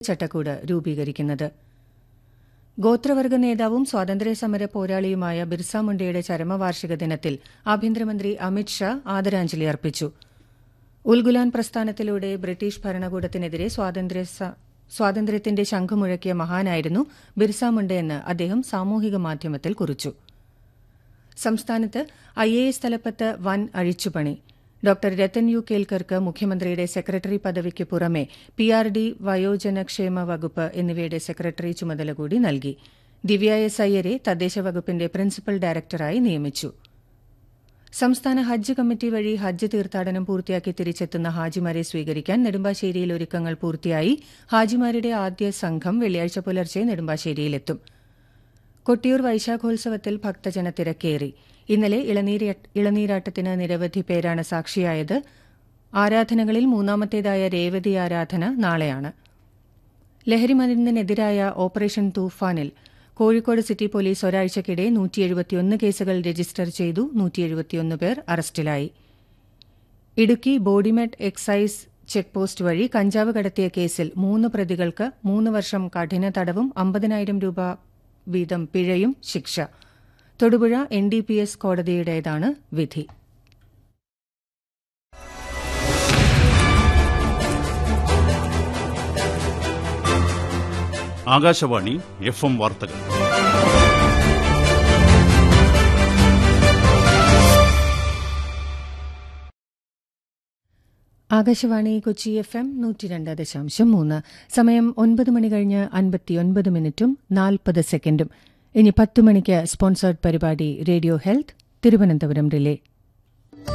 ചട്ടക്കൂട് രൂപീകരിക്കുന്നത് ഗോത്രവർഗ നേതാവും സ്വാതന്ത്ര്യസമര പോരാളിയുമായ ബിർസ മുണ്ടയുടെ ചരമവാർഷിക ദിനത്തിൽ ആഭ്യന്തരമന്ത്രി അമിത് ഷാ ആദരാഞ്ജലി അർപ്പിച്ചു ഉൽഗുലാൻ പ്രസ്ഥാനത്തിലൂടെ ബ്രിട്ടീഷ് ഭരണകൂടത്തിനെതിരെ സ്വാതന്ത്ര്യ സ- സ്വാതന്ത്ര്യത്തിന്റെ ശംഖുമുഴക്കിയ മഹാനായിരുന്നു ബിർസ മുണ്ടയെന്ന് അദ്ദേഹം സാമൂഹിക മാധ്യമത്തിൽ കുറിച്ചു സംസ്ഥാനത്ത് ഐ എ എസ് തലപ്പത്ത് വൻ അഴിച്ചുപണി ഡോക്ടർ രത്തൻ യു കേൽക്കർക്ക് മുഖ്യമന്ത്രിയുടെ സെക്രട്ടറി പദവിക്ക് പുറമെ പി ആർ ഡി വയോജനക്ഷേമ വകുപ്പ് എന്നിവയുടെ സെക്രട്ടറി ചുമതല കൂടി നൽകി ദിവ്യ എസ് അയ്യരെ തദ്ദേശ വകുപ്പിന്റെ പ്രിൻസിപ്പൽ ഡയറക്ടറായി നിയമിച്ചു സംസ്ഥാന ഹജ്ജ് കമ്മിറ്റി വഴി ഹജ്ജ് തീർത്ഥാടനം പൂർത്തിയാക്കി തിരിച്ചെത്തുന്ന ഹാജിമാരെ സ്വീകരിക്കാൻ നെടുമ്പാശ്ശേരിയിൽ ഒരുക്കങ്ങൾ പൂർത്തിയായി ഹാജിമാരുടെ ആദ്യ സംഘം വെള്ളിയാഴ്ച പുലർച്ചെ നെടുമ്പാശ്ശേരിയിലെത്തും കൊട്ടിയൂർ വൈശാഖോത്സവത്തിൽ ഭക്തജന തിരക്കേറി ഇന്നലെ ഇളനീര- ഇളനീരാട്ടത്തിന് നിരവധി പേരാണ് സാക്ഷിയായത് ആരാധനകളിൽ മൂന്നാമത്തേതായ രേവതി ആരാധന നാളെയാണ് ലഹരിമരുന്നിനെതിരായ ഓപ്പറേഷൻ തൂഫാനിൽ കോഴിക്കോട് സിറ്റി പോലീസ് ഒരാഴ്ചക്കിടെ നൂറ്റി എഴുപത്തിയൊന്ന് കേസുകൾ രജിസ്റ്റർ ചെയ്തു നൂറ്റി എഴുപത്തിയൊന്ന് പേർ അറസ്റ്റിലായി Idukki Bodimettu excise check post വഴി കഞ്ചാവ് കടത്തിയ കേസിൽ മൂന്ന് പ്രതികൾക്ക് മൂന്ന് വർഷം കഠിന തടവും അമ്പതിനായിരം രൂപ വീതം പിഴയും ശിക്ഷ Thodupuzha N D P S കോടതിയുടേതാണ് വിധി ആകാശവാണി എഫ് എം വാർത്തകൾ ആകാശവാണി കൊച്ചി എഫ് എം നൂറ്റി രണ്ട് ദശാംശം മൂന്ന് സമയം ഒൻപത് മണി കഴിഞ്ഞ് അൻപത്തിയൊൻപത് മിനിറ്റും നാൽപ്പത് സെക്കൻഡും ഇനി പത്ത് മണിക്ക് സ്പോൺസേർഡ് പരിപാടി റേഡിയോ ഹെൽത്ത് തിരുവനന്തപുരം റിലേ